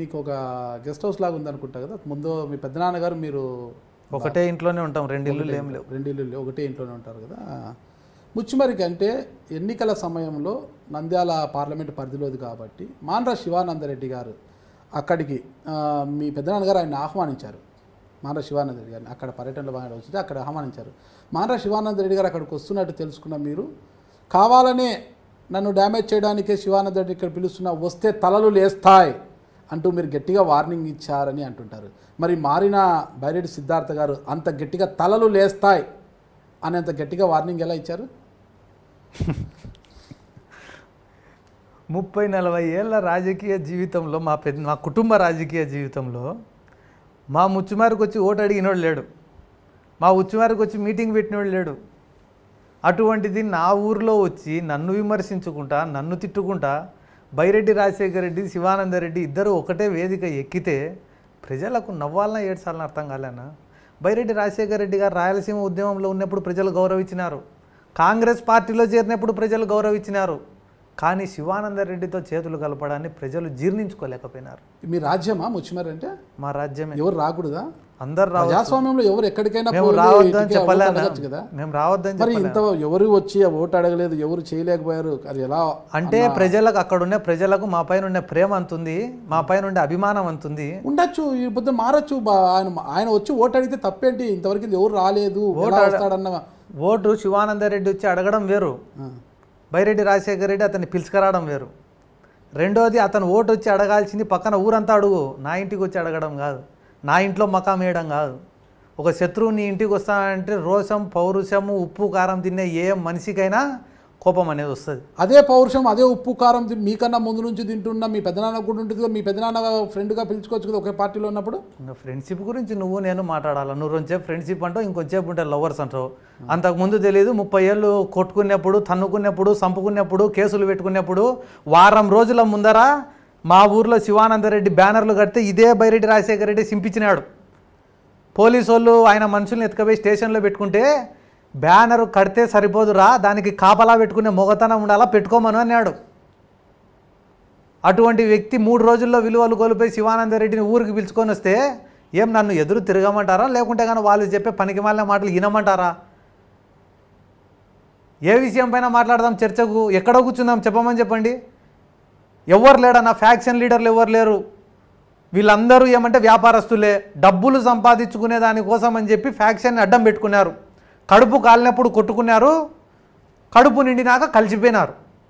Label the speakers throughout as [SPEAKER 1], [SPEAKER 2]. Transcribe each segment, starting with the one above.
[SPEAKER 1] మీకు ఒక guest house లాగా ఉందనుకుంటా కదా ముందు మీ పెద్దనాన్నగారు మీరు
[SPEAKER 2] ఒకటే ఇంట్లోనే ఉంటాం రెండు ఇల్లు ఏం లేవు
[SPEAKER 1] రెండు ఇల్లు ఒకటే ఇంట్లోనే ఉంటారు కదా ముచ్చిమరికి అంటే ఎన్నికల సమయంలో నంద్యాల పార్లమెంట్ పరిధిలోది కాబట్టి మాన్రా శివానందరెడ్డి గారు అక్కడికి ఆ, మీ పెద్దనాన్నగారు ఆయన ఆహ్వానించారు మాన్రా శివానంద రెడ్డి గారిని అక్కడ పర్యటనలో భాగంగా వచ్చితే అక్కడ ఆహ్వానించారు మాన్రా శివానంద రెడ్డి గారు అక్కడికి వస్తున్నట్టు తెలుసుకున్న మీరు కావాలనే నన్ను డ్యామేజ్ చేయడానికే శివానంద రెడ్డి ఇక్కడ పిలుస్తున్నా వస్తే తలలు లేస్తాయి అంటూ మీరు గట్టిగా వార్నింగ్ ఇచ్చారని అంటుంటారు మరి మారిన బైరెడ్డి సిద్ధార్థ గారు అంత గట్టిగా తలలు లేస్తాయి అనేంత గట్టిగా వార్నింగ్ ఎలా ఇచ్చారు
[SPEAKER 2] ముప్పై నలభై ఏళ్ళ రాజకీయ జీవితంలో మా పెద్ద మా కుటుంబ రాజకీయ జీవితంలో మా ముచ్చుమారికి వచ్చి ఓటు అడిగినోడు లేడు మా ఉచ్చుమారికి వచ్చి మీటింగ్ పెట్టినోడు లేడు అటువంటిది నా ఊర్లో వచ్చి నన్ను విమర్శించుకుంటా నన్ను తిట్టుకుంటా బైరెడ్డి రాజశేఖర రెడ్డి శివానంద రెడ్డి ఇద్దరు ఒకటే వేదిక ఎక్కితే ప్రజలకు నవ్వాలన్నా ఏడ్చాలని అర్థం కాలేనా బైరెడ్డి రాజశేఖర రెడ్డి గారు రాయలసీమ ఉద్యమంలో ఉన్నప్పుడు ప్రజలు గౌరవించినారు కాంగ్రెస్ పార్టీలో చేరినప్పుడు ప్రజలు గౌరవించినారు కానీ శివానంద రెడ్డితో చేతులు కలపడాన్ని ప్రజలు జీర్ణించుకోలేకపోయినారు
[SPEAKER 1] మీ రాజ్యమా ముచ్చిమరి అంటే
[SPEAKER 2] మా రాజ్యమే
[SPEAKER 1] ఎవరు రాకూడదా
[SPEAKER 2] అందరు రావచ్చు
[SPEAKER 1] ప్రజాస్వామ్యంలో ఎవరు ఎక్కడికైనా
[SPEAKER 2] మేము
[SPEAKER 1] పోయి
[SPEAKER 2] రావద్దని
[SPEAKER 1] టికెట్
[SPEAKER 2] చెప్పలేనా
[SPEAKER 1] అడగచ్చు కదా
[SPEAKER 2] మేము రావద్దని
[SPEAKER 1] మరి
[SPEAKER 2] చెప్పలేనా
[SPEAKER 1] ఇంత ఎవరు వచ్చి ఆ ఓటు అడగలేదు ఎవరు చేయలేకపోయారు అది ఎలా
[SPEAKER 2] అంటే ప్రజలకు అక్కడ ఉండే ప్రజలకు మా పైన ఉండే ప్రేమ అంతుంది మా పైన ఉండే అభిమానం అంతుంది
[SPEAKER 1] ఉండొచ్చు ఈ పొద్దున మారచ్చు బా- ఆయన ఆయన వచ్చి ఓటు అడిగితే తప్పేంటి ఇంతవరకు ఎవరు రాలేదు ఎలా వస్తాడన్న
[SPEAKER 2] ఓటు శివానంద రెడ్డి వచ్చి అడగడం వేరు
[SPEAKER 1] ఆ.
[SPEAKER 2] బైరెడ్డి రాజశేఖర రెడ్డి అతన్ని పిలుచుకురావడం వేరు రెండోది అతను ఓటు వచ్చి అడగాల్సింది పక్కన ఊరంతా అడుగు నా ఇంటికి వచ్చి అడగడం కాదు నా ఇంట్లో మకాం వేయడం కాదు ఒక శత్రువు నీ ఇంటికి వస్తానంటే రోషం పౌరుషము ఉప్పు కారం తినే ఏ మనిషికైనా కోపం అనేది వస్తుంది
[SPEAKER 1] అదే పౌరుషం అదే ఉప్పు కారం తిని మీకన్నా ముందు నుంచి తింటున్న మీ పెద్దనాన్న కూడా ఉంటుంది కదా మీ పెద్దనాన్న ఫ్రెండ్గా పిలుచుకోవచ్చు కదా ఒకే పార్టీలో ఉన్నప్పుడు
[SPEAKER 2] ఇంకా ఫ్రెండ్షిప్ గురించి నువ్వు నేను మాట్లాడాలి నువ్వు రెండుసేపు ఫ్రెండ్షిప్ అంటావు ఇంకొంచేపు ఉంటే లవర్స్ అంటావు అంతకుముందు తెలియదు ముప్పై ఏళ్ళు కొట్టుకున్నప్పుడు తన్నుకున్నప్పుడు చంపుకున్నప్పుడు కేసులు పెట్టుకున్నప్పుడు వారం రోజుల ముందర మా ఊర్లో శివానందరెడ్డి బ్యానర్లు కడితే ఇదే బైరెడ్డి రాజశేఖర రెడ్డి సింపించినాడు పోలీసు వాళ్ళు ఆయన మనుషుల్ని ఎత్తుకపోయి స్టేషన్లో పెట్టుకుంటే బ్యానర్ కడితే సరిపోదురా దానికి కాపలా పెట్టుకునే మొగతనం ఉండాలా పెట్టుకోమను అన్నాడు అటువంటి వ్యక్తి మూడు రోజుల్లో విలువలు కోల్పోయి శివానంద రెడ్డిని ఊరికి పిలుచుకొని వస్తే ఏం నన్ను ఎదురు తిరగమంటారా లేకుంటే కానీ వాళ్ళు చెప్పే పనికి మాలిన మాటలు వినమంటారా ఏ విషయం పైన మాట్లాడదాం చర్చకు ఎక్కడ కూర్చుందాం చెప్పమని చెప్పండి ఎవరు లేడన్న ఫ్యాక్షన్ లీడర్లు ఎవరు లేరు వీళ్ళందరూ ఏమంటే వ్యాపారస్తులే డబ్బులు సంపాదించుకునే దానికోసం అని చెప్పి ఫ్యాక్షన్ని అడ్డం పెట్టుకున్నారు కడుపు కాలినప్పుడు కొట్టుకున్నారు కడుపు నిండినాక కలిసిపోయినారు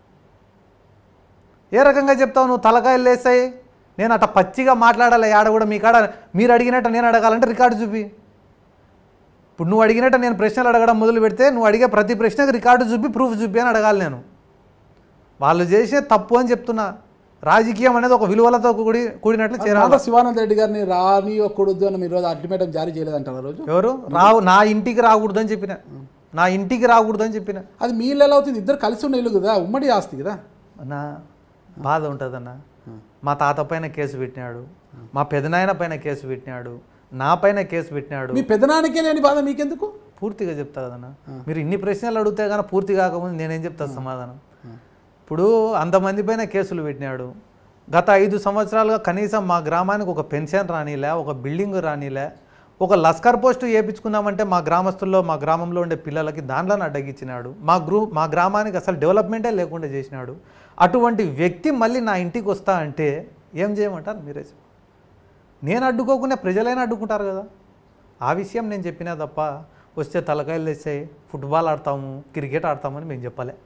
[SPEAKER 2] ఏ రకంగా చెప్తావు నువ్వు తలకాయలు లేస్తాయి నేను అట్ట పచ్చిగా మాట్లాడాలి ఆడ కూడా మీ కాడ మీరు అడిగినట్టు నేను అడగాలంటే రికార్డు చూపి ఇప్పుడు నువ్వు అడిగినట్టు నేను ప్రశ్నలు అడగడం మొదలు పెడితే నువ్వు అడిగే ప్రతి ప్రశ్నకు రికార్డు చూపి ప్రూఫ్ చూపి అని అడగాలి నేను వాళ్ళు చేసే తప్పు అని చెప్తున్నా రాజకీయం అనేది ఒక విలువలతో కూడి కూడినట్లు చేరాలి
[SPEAKER 1] నారా శివానంద రెడ్డి గారిని రానియకూడదు అని మీరు రోజు అల్టిమేటం జారీ చేయలేదంటారు ఆ రోజు
[SPEAKER 2] ఎవరు రావు నా ఇంటికి రాకూడదని చెప్పిన నా ఇంటికి రాకూడదని చెప్పిన
[SPEAKER 1] అది మీ ఇల్లు ఎలా అవుతుంది ఇద్దరు కలిసి ఉన్న ఇల్లు కదా ఉమ్మడి ఆస్తి కదా
[SPEAKER 2] నా బాధ ఉంటుందన్న మా తాత పైన కేసు పెట్టినాడు మా పెదనాయన పైన కేసు పెట్టినాడు నా పైన కేసు పెట్టినాడు
[SPEAKER 1] మీ పెద్దనాన్నకే లేని బాధ మీకెందుకు
[SPEAKER 2] పూర్తిగా చెప్తా కదన్న మీరు ఇన్ని ప్రశ్నలు అడిగితే కానీ పూర్తి కాకముందు నేనేం చెప్తా సమాధానం ఇప్పుడు అంతమంది పైన కేసులు పెట్టినాడు గత ఐదు సంవత్సరాలుగా కనీసం మా గ్రామానికి ఒక పెన్షన్ రానిలే ఒక బిల్డింగ్ రానిలే ఒక లస్కర్ పోస్టు వేయించుకుందామంటే మా గ్రామస్తుల్లో మా గ్రామంలో ఉండే పిల్లలకి దాంట్లోనే అడ్డగించినాడు మా గ్రూ మా గ్రామానికి అసలు డెవలప్మెంటే లేకుండా చేసినాడు అటువంటి వ్యక్తి మళ్ళీ నా ఇంటికి వస్తా అంటే ఏం చేయమంటారు మీరే చెప్పండి. నేను అడ్డుకోకుండా ప్రజలైనా అడ్డుకుంటారు కదా ఆ విషయం నేను చెప్పినా తప్ప వస్తే తలకాయలు వేస్తే ఫుట్బాల్ ఆడతాము క్రికెట్ ఆడతామని మేము చెప్పలే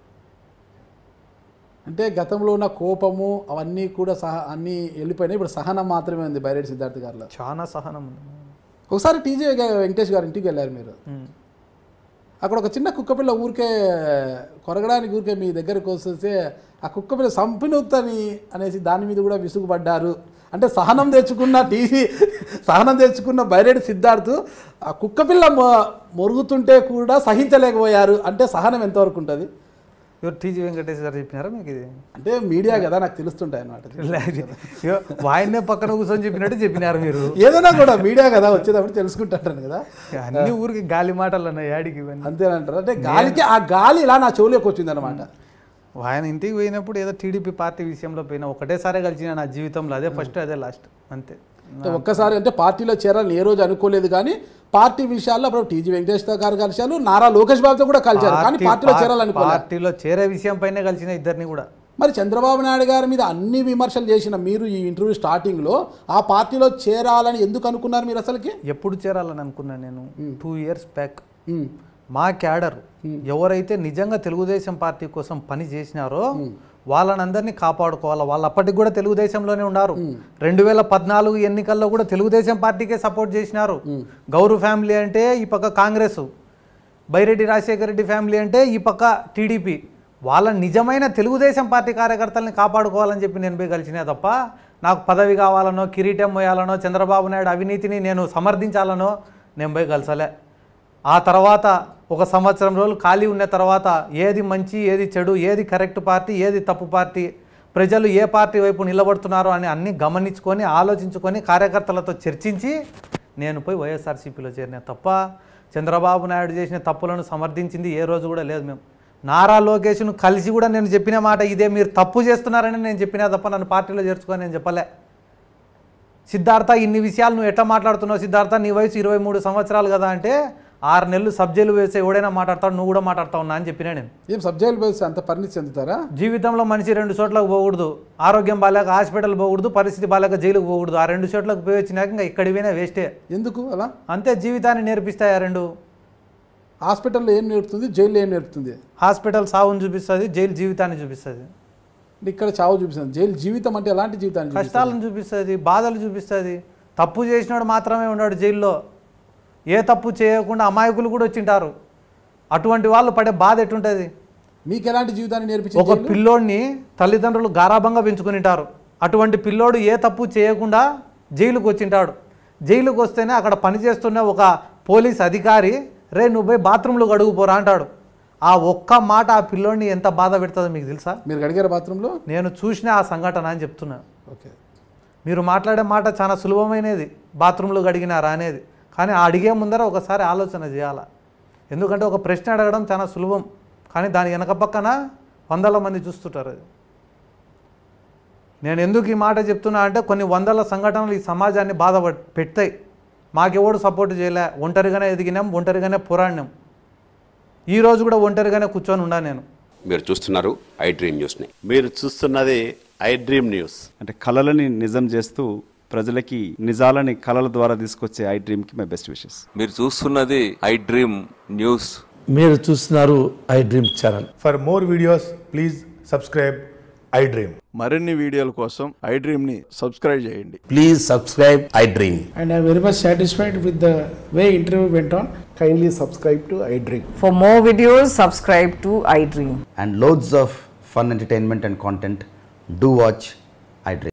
[SPEAKER 1] అంటే గతంలో ఉన్న కోపము అవన్నీ కూడా సహ అన్నీ వెళ్ళిపోయినాయి ఇప్పుడు సహనం మాత్రమే ఉంది బైరెడ్డి సిద్ధార్థ గారిలో
[SPEAKER 2] చాలా సహనం ఉంది
[SPEAKER 1] ఒకసారి టీజే వెంకటేష్ గారి ఇంటికి వెళ్ళారు మీరు
[SPEAKER 2] ఉమ్.
[SPEAKER 1] అక్కడ ఒక చిన్న కుక్కపిల్ల ఊరికే కొరగడానికి ఊరికే మీ దగ్గరకు వస్తే ఆ కుక్కపిల్ల సంపినొత్తని అనేసి దాని మీద కూడా విసుగుపడ్డారు అంటే సహనం తెచ్చుకున్న టీవీ సహనం తెచ్చుకున్న బైరెడ్డి సిద్ధార్థ్ ఆ కుక్కపిల్ల మొ- మొరుగుతుంటే కూడా సహించలేకపోయారు అంటే సహనం ఎంతవరకు ఉంటుంది
[SPEAKER 2] ఎవరు టీజీ వెంకటేష్ గారు చెప్పినారా మీకు ఇది
[SPEAKER 1] అంటే మీడియా కదా నాకు తెలుస్తుంటాయి అన్నమాట
[SPEAKER 2] ఇగో వాయిన్నే పక్కన కూర్చొని చెప్పినట్టు చెప్పినారు మీరు
[SPEAKER 1] ఏదైనా కూడా మీడియా కదా వచ్చేటప్పుడు తెలుసుకుంటాను కదా
[SPEAKER 2] అన్ని ఊరికి గాలి మాటలు అన్న యాడికి ఇవన్నీ
[SPEAKER 1] అంతేనంటారు అంటే గాలికి ఆ గాలి ఇలా నా చెవులోకి వచ్చింది అనమాట
[SPEAKER 2] ఆయన ఇంటికి పోయినప్పుడు ఏదో టీడీపీ పార్టీ విషయంలో పోయినా ఒకటేసారి కలిసిన నా జీవితంలో అదే ఫస్ట్ అదే లాస్ట్ అంతే
[SPEAKER 1] అంటే ఒక్కసారి అంటే పార్టీలో చేరాలని ఏ రోజు అనుకోలేదు కానీ పార్టీ విషయాల్లో అప్పుడు టీజీ వెంకటేశ్వర గారు కలిశారు నారా లోకేష్ బాబుతో కూడా కలిశారు కానీ
[SPEAKER 2] పార్టీ-
[SPEAKER 1] పార్టీలో
[SPEAKER 2] పా-
[SPEAKER 1] చేరాలనుకోలేదు
[SPEAKER 2] పార్టీలో చేరే విషయం పైనే కలిసిన ఇద్దరిని కూడా
[SPEAKER 1] మరి చంద్రబాబు నాయుడు గారి మీద అన్ని విమర్శలు చేసిన మీరు ఈ ఇంటర్వ్యూ స్టార్టింగ్లో ఆ పార్టీలో చేరాలని ఎందుకు అనుకున్నారు మీరు అసలుకి
[SPEAKER 2] ఎప్పుడు చేరాలని అనుకున్నాను నేను టూ ఇయర్స్ బ్యాక్
[SPEAKER 1] ఉమ్,
[SPEAKER 2] మా క్యాడర్ ఎవరైతే నిజంగా తెలుగుదేశం పార్టీ కోసం పని చేసినారో వాళ్ళని అందరినీ కాపాడుకోవాలి వాళ్ళు అప్పటికి కూడా తెలుగుదేశంలోనే ఉన్నారు రెండు వేల పద్నాలుగు ఎన్నికల్లో కూడా తెలుగుదేశం పార్టీకే సపోర్ట్ చేసినారు గౌరవ్ ఫ్యామిలీ అంటే ఈ పక్క కాంగ్రెస్ బైరెడ్డి రాజశేఖర రెడ్డి ఫ్యామిలీ అంటే ఈ పక్క టీడీపీ వాళ్ళ నిజమైన తెలుగుదేశం పార్టీ కార్యకర్తల్ని కాపాడుకోవాలని చెప్పి నేను పోయి కలిసినా తప్ప నాకు పదవి కావాలనో కిరీటం మోయాలనో చంద్రబాబు నాయుడు అవినీతిని నేను సమర్థించాలనో నేను పోయి కలిసలే ఆ తర్వాత ఒక సంవత్సరం రోజులు ఖాళీ ఉన్న తర్వాత ఏది మంచి ఏది చెడు ఏది కరెక్ట్ పార్టీ ఏది తప్పు పార్టీ ప్రజలు ఏ పార్టీ వైపు నిలబడుతున్నారో అని అన్నీ గమనించుకొని ఆలోచించుకొని కార్యకర్తలతో చర్చించి నేను పోయి వైఎస్ఆర్సీపీలో చేరిన తప్ప చంద్రబాబు నాయుడు చేసిన తప్పులను సమర్థించింది ఏ రోజు కూడా లేదు మేము నారా లోకేష్ను కలిసి కూడా నేను చెప్పిన మాట ఇదే మీరు తప్పు చేస్తున్నారని నేను చెప్పినా తప్ప నన్ను పార్టీలో చేర్చుకొని నేను చెప్పలే సిద్ధార్థ ఇన్ని విషయాలు నువ్వు ఎట్లా మాట్లాడుతున్నావు సిద్ధార్థ నీ వయసు ఇరవై మూడు సంవత్సరాలు కదా అంటే ఆరు నెలలు సబ్జెక్టులు వేస్తే ఎవడైనా మాట్లాడతాడు నువ్వు కూడా మాట్లాడతావు ఉన్నా అని చెప్పినా నేను
[SPEAKER 1] ఏం సబ్జెక్టులు వేస్తే అంత పరిణితి చెందుతారా
[SPEAKER 2] జీవితంలో మనిషి రెండు చోట్లకు పోకూడదు ఆరోగ్యం బాగాలేక హాస్పిటల్ పోకూడదు పరిస్థితి బాగాలేక జైలుకు పోకూడదు ఆ రెండు చోట్లకు పోయి వచ్చినాక ఇంకా ఇక్కడికి పోయినా వేస్టే
[SPEAKER 1] ఎందుకు అలా
[SPEAKER 2] అంతే జీవితాన్ని నేర్పిస్తాయి ఆ రెండు
[SPEAKER 1] హాస్పిటల్లో ఏం నేర్పుతుంది జైల్లో ఏం నేర్పుతుంది
[SPEAKER 2] హాస్పిటల్ సావును చూపిస్తుంది జైలు జీవితాన్ని చూపిస్తుంది
[SPEAKER 1] అంటే ఇక్కడ చావు చూపిస్తుంది జైలు జీవితం అంటే ఎలాంటి జీవితాన్ని చూపిస్తుంది?
[SPEAKER 2] కష్టాలను చూపిస్తుంది బాధలు చూపిస్తుంది తప్పు చేసినాడు మాత్రమే ఉన్నాడు జైల్లో ఏ తప్పు చేయకుండా అమాయకులు కూడా వచ్చింటారు అటువంటి వాళ్ళు పడే బాధ ఎటుంటుంది
[SPEAKER 1] మీకు ఎలాంటి జీవితాన్ని నేర్పించింది
[SPEAKER 2] ఒక పిల్లోడిని తల్లిదండ్రులు గారాభంగా పెంచుకునింటారు అటువంటి పిల్లోడు ఏ తప్పు చేయకుండా జైలుకు వచ్చింటాడు జైలుకు వస్తేనే అక్కడ పనిచేస్తున్న ఒక పోలీస్ అధికారి రే నువ్వు పోయి బాత్రూంలో గడుగుపోరా అంటాడు ఆ ఒక్క మాట ఆ పిల్లోడిని ఎంత బాధ పెడుతుందో మీకు తెలుసా
[SPEAKER 1] మీరు అడిగారు బాత్రూంలో
[SPEAKER 2] నేను చూసిన ఆ సంఘటన అని చెప్తున్నా
[SPEAKER 1] ఓకే
[SPEAKER 2] మీరు మాట్లాడే మాట చాలా సులభమైనది బాత్రూంలో గడిగినారా అనేది కానీ ఆ అడిగే ముందర ఒకసారి ఆలోచన చేయాల ఎందుకంటే ఒక ప్రశ్న అడగడం చాలా సులభం కానీ దాని వెనక పక్కన వందల మంది చూస్తుంటారు అది నేను ఎందుకు ఈ మాట చెప్తున్నా అంటే కొన్ని వందల సంఘటనలు ఈ సమాజాన్ని బాధ పెడతాయి మాకెవడు సపోర్ట్ చేయలే ఒంటరిగానే ఎదిగినాం ఒంటరిగానే పోరాడినాం ఈ రోజు కూడా ఒంటరిగానే కూర్చొని ఉన్నా నేను
[SPEAKER 3] మీరు చూస్తున్నారు ఐ డ్రీమ్ న్యూస్ని
[SPEAKER 4] మీరు చూస్తున్నది ఐ డ్రీమ్ న్యూస్
[SPEAKER 5] అంటే కళలని నిజం చేస్తూ ప్రజలకి నిజాలని కళల ద్వారా తీసుకొచ్చే ఐ డ్రీమ్కి మై బెస్ట్ విషెస్
[SPEAKER 6] మీరు చూస్తున్నది ఐ డ్రీమ్ న్యూస్
[SPEAKER 7] మీరు చూస్తున్నారు iDream channel
[SPEAKER 8] For more videos, please subscribe iDream.
[SPEAKER 9] మరిన్ని వీడియోల కోసం ఐ డ్రీమ్ని సబ్స్క్రైబ్ చేయండి
[SPEAKER 7] please subscribe iDream
[SPEAKER 10] and I'm very much satisfied with the way interview went on.
[SPEAKER 8] Kindly subscribe to iDream.
[SPEAKER 11] For more videos, subscribe to iDream.
[SPEAKER 12] and loads of fun entertainment and content, do watch iDream.